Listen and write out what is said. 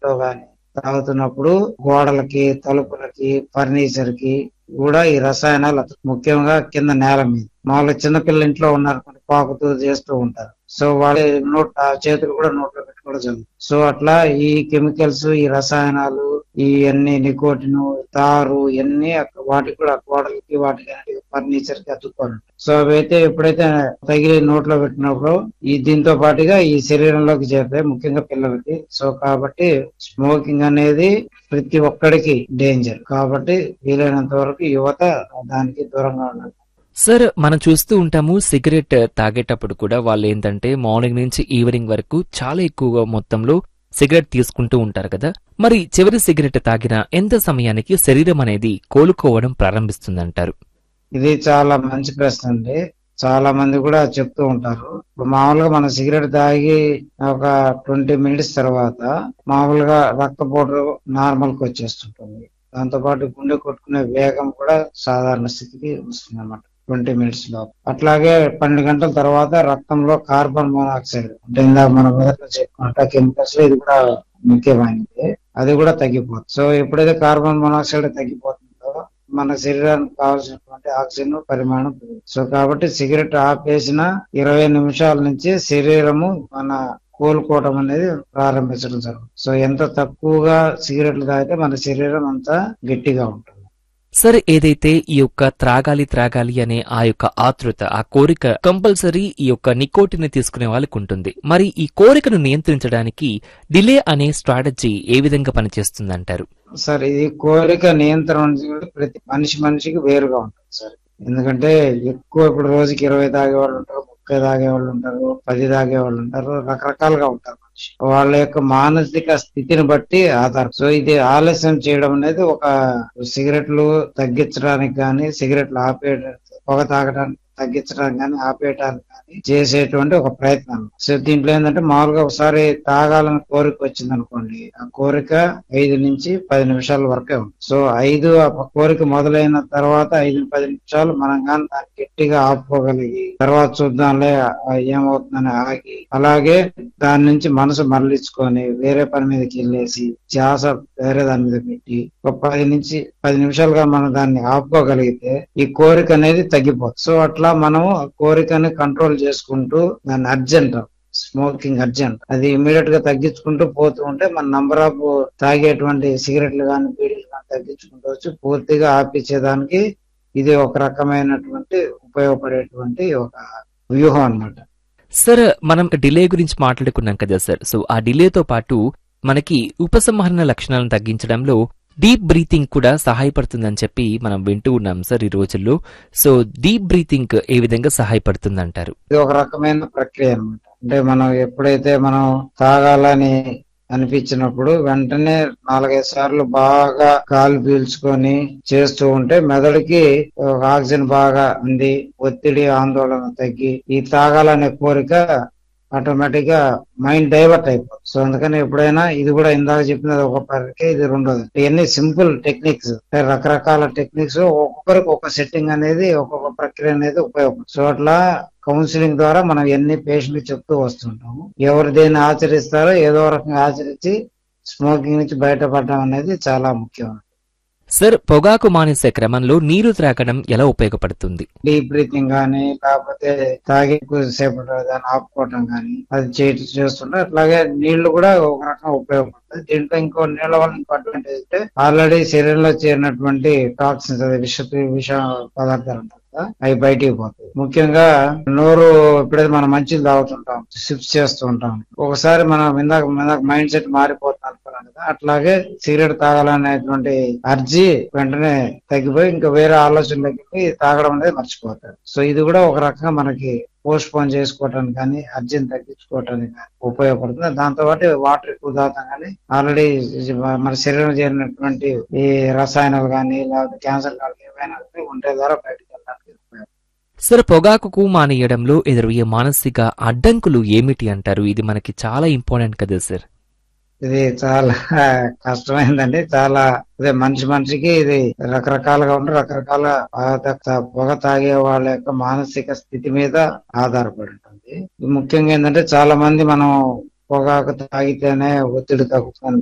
ఇంట్లో గాని తాగుతున్నప్పుడు గోడలకి తలుపులకి ఫర్నిచర్ కి కూడా ఈ రసాయనాలు అతుకు- ముఖ్యంగా కింద నేల మీద మామూలుగా చిన్నపిల్లలు ఇంట్లో ఉన్నారు పాకుతూ చేస్తూ ఉంటారు సో వాళ్ళ నోట్ ఆ చేతులు కూడా నోట్లో పెట్టుకోవడం జరుగుతుంది సో అట్లా ఈ కెమికల్స్ ఈ రసాయనాలు ఈ అన్ని నికోటిన్ తారు ఇవన్నీ అక్క- వాటికి కూడా గోడలకి వాటికి ఫర్నిచర్ కి అతుక్కొని ఉంటాయి. సో అవైతే ఎప్పుడైతే తగిలి నోట్లో పెట్టినప్పుడు ఈ దీంతో పాటుగా ఈ శరీరంలోకి చేరుతాయి ముఖ్యంగా పిల్లలకి సో కాబట్టి స్మోకింగ్ అనేది ప్రతి ఒక్కడికి డేంజర్ కాబట్టి వీలైనంత వరకు యువత దానికి దూరంగా ఉండాలి సార్ మనం చూస్తూ ఉంటాము సిగరెట్ తాగేటప్పుడు కూడా వాళ్ళు ఏంటంటే మార్నింగ్ నుంచి ఈవినింగ్ వరకు చాలా ఎక్కువగా మొత్తంలో సిగరెట్ తీసుకుంటూ ఉంటారు కదా మరి చివరి సిగరెట్ తాగిన ఎంత సమయానికి శరీరం అనేది కోలుకోవడం ప్రారంభిస్తుందంటారు ఇది చాలా మంచి ప్రశ్న అండి చాలా మంది కూడా చెప్తూ ఉంటారు ఇప్పుడు మామూలుగా మన సిగరెట్ తాగి ఒక ట్వంటీ మినిట్స్ తర్వాత మామూలుగా రక్తపోటు నార్మల్ కి వచ్చేస్తుంటుంది దాంతో పాటు గుండె కొట్టుకునే వేగం కూడా సాధారణ స్థితికి వస్తుంది అన్నమాట ట్వంటీ మినిట్స్ లో అట్లాగే పన్నెండు గంటల తర్వాత రక్తంలో కార్బన్ మోనాక్సైడ్ అంటే ఇందాక మనం మొదట్లో చెప్పుకున్నట్టు కెమికల్స్ లో ఇది కూడా ముఖ్యమైనది అది కూడా తగ్గిపోతుంది సో ఎప్పుడైతే కార్బన్ మోనాక్సైడ్ తగ్గిపోతుందో మన శరీరానికి కావాల్సినటువంటి ఆక్సిజన్ పరిమాణం పెరుగుతుంది. సో కాబట్టి సిగరెట్ ఆపేసిన ఇరవై నిమిషాల నుంచి శరీరము మన కోలుకోవడం అనేది ప్రారంభించడం జరుగుతుంది సో ఎంత తక్కువగా సిగరెట్లు తాగితే మన శరీరం అంత గట్టిగా ఉంటుంది సరే ఏదైతే ఈ యొక్క త్రాగాలి త్రాగాలి అనే ఆ యొక్క ఆతృత ఆ కోరిక కంపల్సరీ ఈ యొక్క నికోటిని తీసుకునే వాళ్ళకి ఉంటుంది మరి ఈ కోరికను నియంత్రించడానికి డిలే అనే స్ట్రాటజీ ఏ విధంగా పనిచేస్తుందంటారు సార్ ఇది కోరిక నియంత్రణ అనేది ప్రతి మనిషి మనిషికి వేరుగా ఉంటుంది సార్ ఎందుకంటే ఎక్కువ ఇప్పుడు రోజుకి ఇరవై తాగే వాళ్ళు ఉంటారు ముప్పై తాగే వాళ్ళు ఉంటారు పది తాగే వాళ్ళు ఉంటారు రకరకాలుగా ఉంటారు మనిషి వాళ్ళ యొక్క మానసిక స్థితిని బట్టి ఆధారం సో ఇది ఆలస్యం చేయడం అనేది ఒక సిగరెట్లు తగ్గించడానికి కానీ సిగరెట్లు ఆపే పొగ తాగడానికి తగ్గించడానికి కానీ ఆపేయడానికి కానీ చేసేటువంటి ఒక ప్రయత్నం సో దీంట్లో ఏంటంటే మామూలుగా ఒకసారి తాగాలని కోరిక వచ్చింది అనుకోండి ఆ కోరిక ఐదు నుంచి పది నిమిషాల వరకే ఉంది సో ఐదు ఆ కోరిక మొదలైన తర్వాత ఐదు పది నిమిషాలు మనం కానీ దాన్ని గట్టిగా ఆపుకోగలిగి తర్వాత చూద్దాంలే ఆ ఏమవుతుందని ఆగి అలాగే దాని నుంచి మనసు మరలించుకొని వేరే పని మీదకి వెళ్ళేసి ధ్యాస వేరే దాని మీద పెట్టి ఒక పది నుంచి పది నిమిషాలుగా మనం దాన్ని ఆపుకోగలిగితే ఈ కోరిక అనేది తగ్గిపోతుంది సో అట్లా మనం ఆ కోరికని కంట్రోల్ చేసుకుంటూ దాన్ని అర్జెంట్ స్మోకింగ్ అర్జెంట్ అది ఇమీడియట్ గా తగ్గించుకుంటూ పోతూ ఉంటే మన నంబర్ ఆఫ్ తాగేటువంటి సిగరెట్లు కానీ బీడీలు కానీ తగ్గించుకుంటూ వచ్చి పూర్తిగా ఆపించేదానికి ఇది ఒక రకమైనటువంటి ఉపయోగపడేటువంటి ఒక వ్యూహం అన్నమాట సార్ మనం డిలే గురించి మాట్లాడుకున్నాం కదా సార్ సో ఆ డిలేతో పాటు మనకి ఉపసంహరణ లక్షణాలను తగ్గించడంలో డీప్ బ్రీతింగ్ కూడా సహాయపడుతుందని చెప్పి మనం వింటూ ఉన్నాం సార్ ఈ రోజుల్లో సో డీప్ బ్రీతింగ్ ఏ విధంగా సహాయపడుతుందంటారు ఇది ఒక రకమైన ప్రక్రియ అన్నమాట అంటే మనం ఎప్పుడైతే మనం తాగాలని అనిపించినప్పుడు వెంటనే నాలుగైదు సార్లు బాగా గాలి పీల్చుకొని చేస్తూ ఉంటే మెదడుకి ఒక ఆక్సిజన్ బాగా అంది ఒత్తిడి ఆందోళన తగ్గి ఈ తాగాలనే కోరిక ఆటోమేటిక్ గా మైండ్ డైవర్ట్ అయిపోతుంది సో అందుకని ఎప్పుడైనా ఇది కూడా ఇందాక చెప్పినది ఒక ప్రక్రియ ఇది రెండోది ఇవన్నీ సింపుల్ టెక్నిక్స్ రకరకాల టెక్నిక్స్ ఒక్కొక్కరికి ఒక సెట్టింగ్ అనేది ఒక్కొక్క ప్రక్రియ అనేది ఉపయోగపడుతుంది సో అట్లా కౌన్సిలింగ్ ద్వారా మనం ఎన్ని పేషెంట్ చెప్తూ వస్తుంటాము ఎవరు దేన్ని ఆచరిస్తారో ఏదో రకంగా ఆచరించి స్మోకింగ్ నుంచి బయటపడడం అనేది చాలా ముఖ్యం సార్ పొగాకు మానేసే క్రమంలో నీరు త్రాగడం ఎలా ఉపయోగపడుతుంది డీప్ బ్రీతింగ్ కానీ లేకపోతే తాగి సేపటి దాన్ని ఆపుకోవటం కానీ అది చేసి చేస్తుంటే అట్లాగే నీళ్లు కూడా ఒక రకంగా ఉపయోగపడుతుంది దీంట్లో ఇంకో నీళ్ళ వల్ల ఇంకో అడ్వాంటేజ్ అంటే ఆల్రెడీ శరీరంలో చేరినటువంటి టాక్సిన్స్ అదే విష విష పదార్థాలు ఉంటాయి కదా, అవి బయటికి పోతాయి ముఖ్యంగా నోరు ఎప్పుడైతే మనం మంచిది తాగుతుంటాం సిప్స్ చేస్తూ ఉంటాం ఒకసారి మనం ఇందాక ఇందాక మైండ్ సెట్ మారిపోతుంది అనుకున్నాం కదా అట్లాగే సిగరెట్ తాగాలనేటువంటి అర్జీ వెంటనే తగ్గిపోయి ఇంకా వేరే ఆలోచనలోకి వెళ్ళి తాగడం అనేది మర్చిపోతారు సో ఇది కూడా ఒక రకంగా మనకి పోస్ట్ పోన్ చేసుకోవటానికి కానీ అర్జీని తగ్గించుకోవటానికి కానీ ఉపయోగపడుతుంది దాంతో పాటు వాటర్ ఎక్కువ తాగుతాం కానీ ఆల్రెడీ మన శరీరం చేరినటువంటి ఈ రసాయనాలు కానీ లేకపోతే క్యాన్సర్ కానీ ఏవైనా ఉంటే ద్వారా బయటకు వెళ్ళడానికి ఉపయోగపడుతుంది. సార్ పొగాకుకు మానేయడంలో ఎదురయ్యే మానసిక అడ్డంకులు ఏమిటి అంటారు ఇది మనకి చాలా ఇంపార్టెంట్ కదా సార్ ఇది చాలా కష్టమైందండి చాలా అదే మనిషి మనిషికి ఇది రకరకాలుగా ఉండి రకరకాల పొగ- పొగ తాగే వాళ్ళ యొక్క మానసిక స్థితి మీద ఆధారపడి ఉంటుంది ఇది ముఖ్యంగా ఏంటంటే చాలా మంది మనం పొగాకు తాగితేనే ఒత్తిడి తగ్గుతుంది